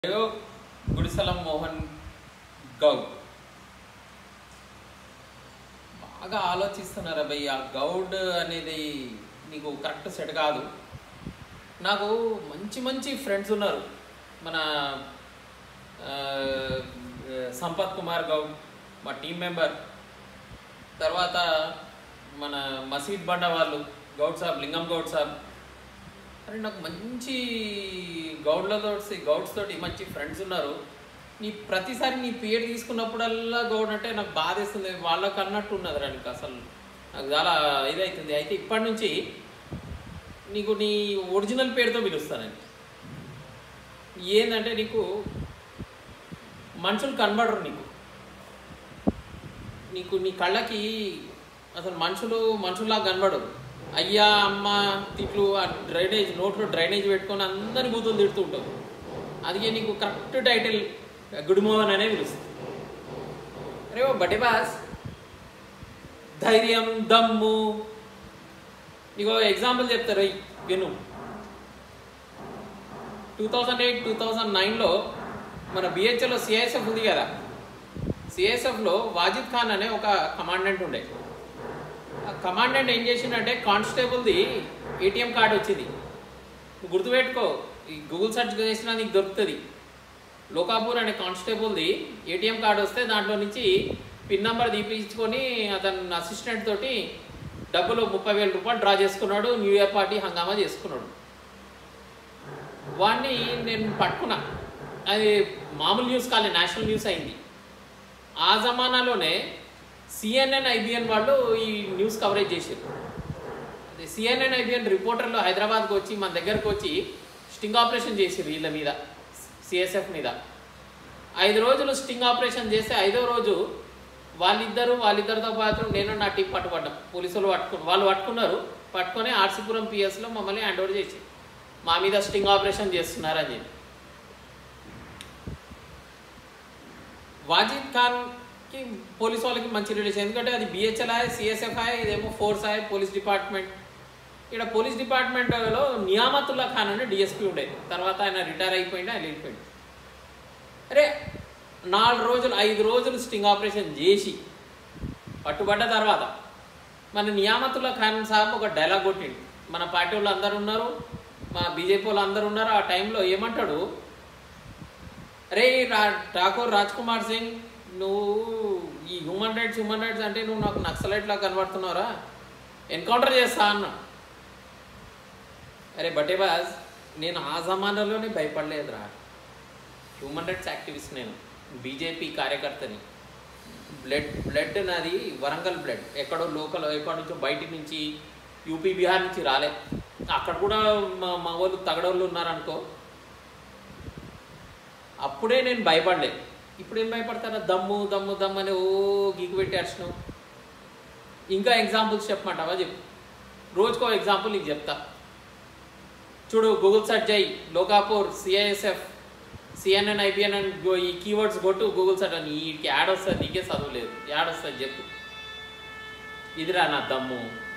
ఏదో గుడిసలం మోహన్ గౌడ్ బాగా ఆలోచిస్తున్నారా భయ్ ఆ గౌడ్ అనేది నీకు కరెక్ట్ సెట్ కాదు నాకు మంచి మంచి ఫ్రెండ్స్ ఉన్నారు మన ఆ, సంపత్ కుమార్ గౌడ్ మా టీం మెంబర్ తర్వాత మన మసీద్ బండ వాళ్ళు గౌడ్ సాబ్ లింగం గౌడ్ సాబ్ అరే నాకు మంచి గౌడ్లతో గౌడ్స్ తోటి మంచి ఫ్రెండ్స్ ఉన్నారు నీ ప్రతిసారి నీ పేరు తీసుకున్నప్పుడల్లా గౌడ్ అంటే నాకు బాధేస్తుంది వాళ్ళకి అన్నట్టు ఉన్నది రా నీకు అసలు నాకు చాలా ఇదవుతుంది అయితే ఇప్పటి నుంచి నీకు నీ ఒరిజినల్ పేరుతో పిలుస్తానండి ఏంటంటే నీకు మనుషులు కనబడరు నీకు నీకు నీ కళ్ళకి అసలు మనుషులు మనుషుల్లా కనబడరు అయ్యా అమ్మ తిట్లు ఆ డ్రైనేజ్ నోట్లో డ్రైనేజ్ పెట్టుకొని అందరి బూతులు తిడుతూ ఉంటావు అందుకే నీకు కరెక్ట్ టైటిల్ గుడ్ మోహన్ అనే పిలుస్తుంది అరే ఓ బడే బాస్ ధైర్యం దమ్ము నీకు ఎగ్జాంపుల్ చెప్తారు "ఏయ్, విను two thousand eight two thousand నైన్లో మన బిహెచ్ఎల్లో సిఐఎస్ఎఫ్ ఉంది కదా సిఐఎస్ఎఫ్లో వాజిద్ ఖాన్ అనే ఒక కమాండెంట్ ఉండే ఆ కమాండెంట్ ఏం చేసిండంటే కానిస్టేబుల్ది ఏటీఎం కార్డు వచ్చింది నువ్వు గుర్తుపెట్టుకో ఈ గూగుల్ సెర్చ్ చేసినా నీకు దొరుకుతుంది లోకాపూర్ అనే కానిస్టేబుల్ది ఏటీఎం కార్డు వస్తే దాంట్లో నుంచి పిన్ నెంబర్ తీపించుకొని అతని అసిస్టెంట్ తోటి డబ్బులు ముప్పై వేల రూపాయలు డ్రా చేసుకున్నాడు న్యూ ఇయర్ పార్టీ హంగామా చేసుకున్నాడు వాడిని నేను పట్టుకున్నా అది మామూలు న్యూస్ కాలే నేషనల్ న్యూస్ అయింది ఆ జమానాలోనే సిఎన్ఎన్ ఐబిఎన్ వాళ్ళు ఈ న్యూస్ కవరేజ్ చేశారు అది సిఎన్ఎన్ ఐబిఎన్ రిపోర్టర్లు హైదరాబాద్కి వచ్చి మన దగ్గరకు వచ్చి స్టింగ్ ఆపరేషన్ చేసారు వీళ్ళ మీద సిఎస్ఎఫ్ మీద ఐదు రోజులు స్టింగ్ ఆపరేషన్ చేస్తే ఐదో రోజు వాళ్ళిద్దరు వాళ్ళిద్దరితో పాటు నేను నా టీం పట్టుబడ్డాం పోలీసులు పట్టుకున్నారు వాళ్ళు పట్టుకున్నారు పట్టుకొని ఆర్సీపురం పిఎస్లో మమ్మల్ని హ్యాండ్ ఓవర్ చేసి మా మీద స్టింగ్ ఆపరేషన్ చేస్తున్నారని చెప్పి వాజిద్ ఖాన్కి పోలీస్ వాళ్ళకి మంచి రిలేషన్ ఎందుకంటే అది బిహెచ్ఎల్ఐ సిఎస్ఎఫ్ఐ ఇదేమో ఫోర్స్ ఐ పోలీస్ డిపార్ట్మెంట్ ఇక్కడ పోలీస్ డిపార్ట్మెంట్లో నియామతుల్లా ఖాన్ అని డిఎస్పీ ఉండే తర్వాత ఆయన రిటైర్ అయిపోయింది ఆయన వెళ్ళిపోయింది అరే నాలుగు రోజులు ఐదు రోజులు స్టింగ్ ఆపరేషన్ చేసి పట్టుబడ్డ తర్వాత మన నియామతుల్లా ఖాన్ సాబ్ ఒక డైలాగ్ కొట్టిండు మన పార్టీ వాళ్ళు అందరు ఉన్నారు మా బీజేపీ వాళ్ళు అందరు ఉన్నారు ఆ టైంలో ఏమంటాడు అరే రా ఠాకూర్ రాజ్ కుమార్ సింగ్ నువ్వు ఈ హ్యూమన్ రైట్స్ హ్యూమన్ రైట్స్ అంటే నువ్వు నాకు నక్సలైట్లా కనబడుతున్నావురా ఎన్కౌంటర్ చేస్తా అన్నా అరే బటేబాజ్ నేను ఆ జమానాలోనే భయపడలేదురా హ్యూమన్ రైట్స్ యాక్టివిస్ట్ నేను బీజేపీ కార్యకర్తని బ్లడ్ బ్లడ్ నాది వరంగల్ బ్లడ్ ఎక్కడో లోకల్ ఎక్కడి నుంచో బయటి నుంచి యూపీ బీహార్ నుంచి రాలే అక్కడ కూడా మా మా వాళ్ళు తగడోళ్ళు ఉన్నారనుకో అప్పుడే నేను భయపడలే ఇప్పుడు ఏం భయపడతారా దమ్ము దమ్ము దమ్ము అని ఓ గీకు పెట్టి అర్చనం ఇంకా ఎగ్జాంపుల్స్ చెప్పమంటావా చెప్పు రోజుకో ఎగ్జాంపుల్ నీకు చెప్తా చూడు గూగుల్ సెర్చ్ చేయి లోకాపూర్ సిఐఎస్ఎఫ్ సిఎన్ఎన్ ఐబిఎన్ అని గో- ఈ కీవర్డ్స్ కొట్టు గూగుల్ సెర్చ్ అని వీటికి యాడ్ వస్తుంది నీకే చదువులేదు యాడ్ వస్తుంది చెప్పు ఇదిరా నా దమ్ము